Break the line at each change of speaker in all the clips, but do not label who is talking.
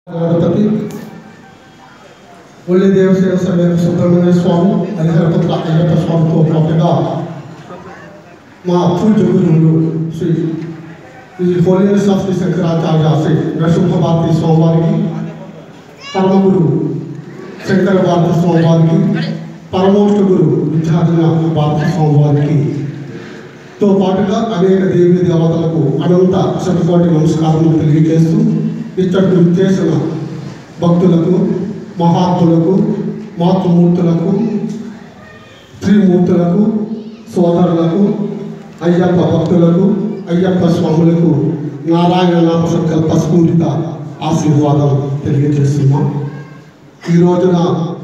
గణపతి ఒళ్ళి దేవసేవ సమేత సుబ్రహ్మణ్య స్వామి హరిహరపుత్ర అయ్యప్ప స్వామితో పాటుగా మా పూజ్య గురువులు శ్రీ ఈ హోలీనెస్ ఆఫ్ శ్రీ శంకరాచార్య శ్రీ నరసింహ భారతి స్వామివారికి పరమగురు శంకర భారతి స్వామివారికి పరమోష్ట గురు విద్యార్థుల భారతి స్వామివారికి తో పాటుగా అనేక దేవీ దేవతలకు అనంత శతకోటి నమస్కారములు తెలియజేస్తూ ఇచ్చటి విచ్చేసిన భక్తులకు మహాత్ములకు మాతృమూర్తులకు శ్రీమూర్తులకు సోదరులకు అయ్యప్ప భక్తులకు అయ్యప్ప స్వాములకు నారాయణ నామ సంకల్ప స్ఫూరిత ఆశీర్వాదం తెలియజేస్తున్నాం ఈ రోజున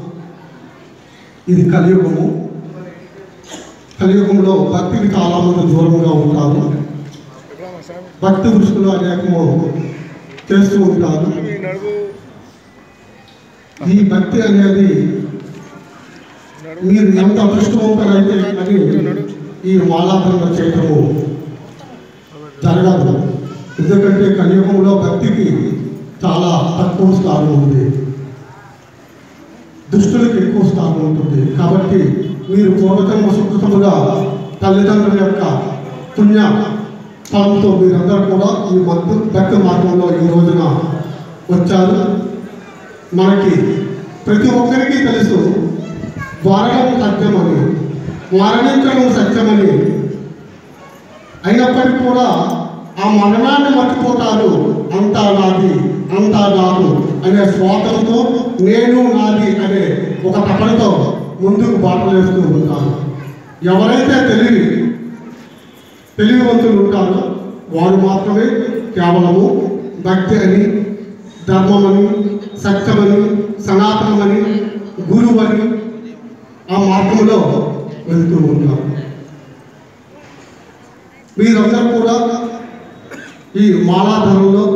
ఇది కలియుగము కలియుగంలో భక్తికి చాలా మంది దూరంగా ఉంటారు భక్తి దృష్టిలో అనేకము చేస్తూ ఉంటారు ఈ భక్తి అనేది మీరు ఎంత అదృష్టవంతులైతే అని ఈ మాలాధరణ చేయటము జరగదు ఎందుకంటే కలియుగంలో భక్తికి చాలా తక్కువ స్థానం ఉంది దుష్టులకు ఎక్కువ స్థానం ఉంటుంది కాబట్టి మీరు పూర్వజన్మ సుకృతముగా తల్లిదండ్రుల యొక్క పుణ్య ఫలంతో మీరందరూ కూడా ఈ మధ్య భక్తి మార్గంలో ఈ రోజున వచ్చారు మనకి ప్రతి ఒక్కరికి తెలుసు వారణం సత్యమని మరణించడం సత్యమని అయినప్పటికీ కూడా ఆ మరణాన్ని మర్చిపోతారు అంతా నాది అంతా నాదు అనే స్వాతంతో నేను నాది అనే ఒక తపనతో ముందుకు బాటలు వేస్తూ ఉంటారు ఎవరైతే తెలివి తెలివివంతులు ఉంటారో వారు మాత్రమే కేవలము భక్తి అని ధర్మమని సత్యమని సనాతనమని గురువని ఆ మార్గంలో వెళ్తూ ఉంటారు మీరందరూ కూడా ఈ మాలాధరంలో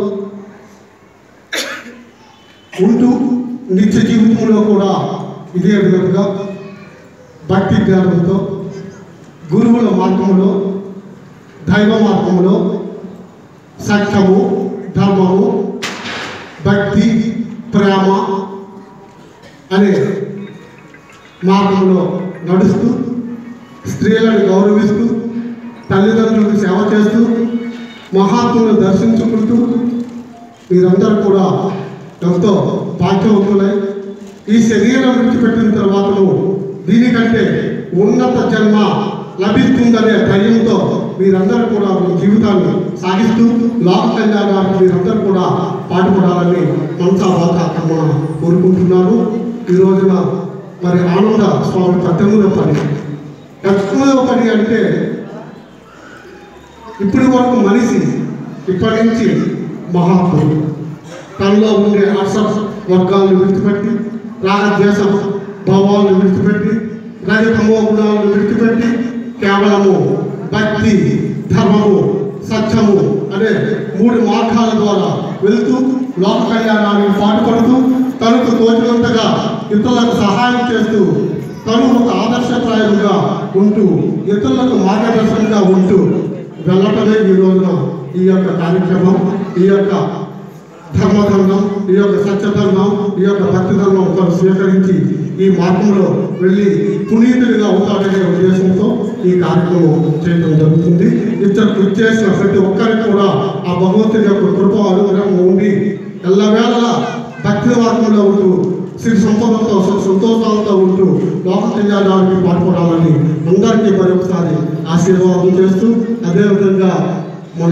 ఉంటూ నిత్య జీవితంలో కూడా ఇదే విధంగా భక్తి జ్ఞానంతో గురువుల మార్గంలో దైవ మార్గంలో సత్యము ధర్మము భక్తి ప్రేమ అనే మార్గంలో నడుస్తూ స్త్రీలను గౌరవిస్తూ తల్లిదండ్రులకు సేవ చేస్తూ మహాత్ములను దర్శించుకుంటూ మీరందరూ కూడా ఎంతో భాగ్యవంతులై ఈ శరీరం విడిచిపెట్టిన తర్వాతను దీనికంటే ఉన్నత జన్మ లభిస్తుందనే ధైర్యంతో మీరందరూ కూడా మీ జీవితాన్ని సాగిస్తూ లోక కళ్యాణానికి మీరందరూ కూడా పాటుపడాలని మనసా బాధ కర్మ కోరుకుంటున్నాను ఈ రోజున మరి ఆనంద స్వామి పద్దెనిమిదో పని పద్దెనిమిదవ పని అంటే ఇప్పటి వరకు మనిషి ఇప్పటి నుంచి మహాత్ముడు తనలో ఉండే అస వర్గాలను విడిచిపెట్టి రాగద్వేష భావాలను విడిచిపెట్టి రజతమో గుణాలను విడిచిపెట్టి కేవలము భక్తి ధర్మము సత్యము అనే మూడు మార్గాల ద్వారా వెళ్తూ లోక కళ్యాణానికి పాటుపడుతూ తనకు తోచినంతగా ఇతరులకు సహాయం చేస్తూ తను ఒక ఆదర్శప్రాయంగా ఉంటూ ఇతరులకు మార్గదర్శనంగా ఉంటూ వెళ్ళటమే ఈ రోజున ఈ యొక్క కార్యక్రమం ఈ యొక్క ధర్మధర్మం ఈ యొక్క సత్యధర్మం ఈ యొక్క భక్తి ధర్మం తను స్వీకరించి ఈ మార్గంలో వెళ్ళి పునీతుడిగా అవుతాడనే ఉద్దేశంతో ఈ కార్యక్రమం చేయడం జరుగుతుంది ఇద్దరు ఇచ్చేసిన ప్రతి ఒక్కరికి కూడా ఆ భగవంతుడి యొక్క కృప అనుగ్రహం ఉండి ఎల్లవేళలా భక్తి మార్గంలో ఉంటూ శ్రీ సంపదతో సుఖ సంతోషాలతో ఉంటూ లోక కళ్యాణానికి పాల్పడాలని అందరికీ మరొకసారి ఆశీర్వాదం చేస్తూ అదేవిధంగా మన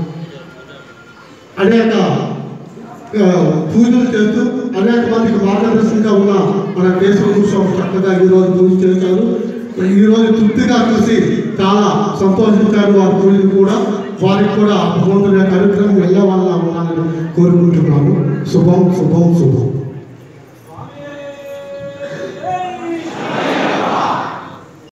అనేక ఆ, పూజలు చేస్తూ అనేక మందికి మార్గదర్శకంగా ఉన్న మన కేశవ స్వామి చక్కగా ఈరోజు పూజ చేశారు ఈరోజు తృప్తిగా చూసి చాలా సంతోషించారు వారి పూజలు కూడా వారికి కూడా భగవంతుని యొక్క అనుగ్రహం వెళ్ళ వల్ల ఉండాలని కోరుకుంటున్నాను శుభం శుభం శుభం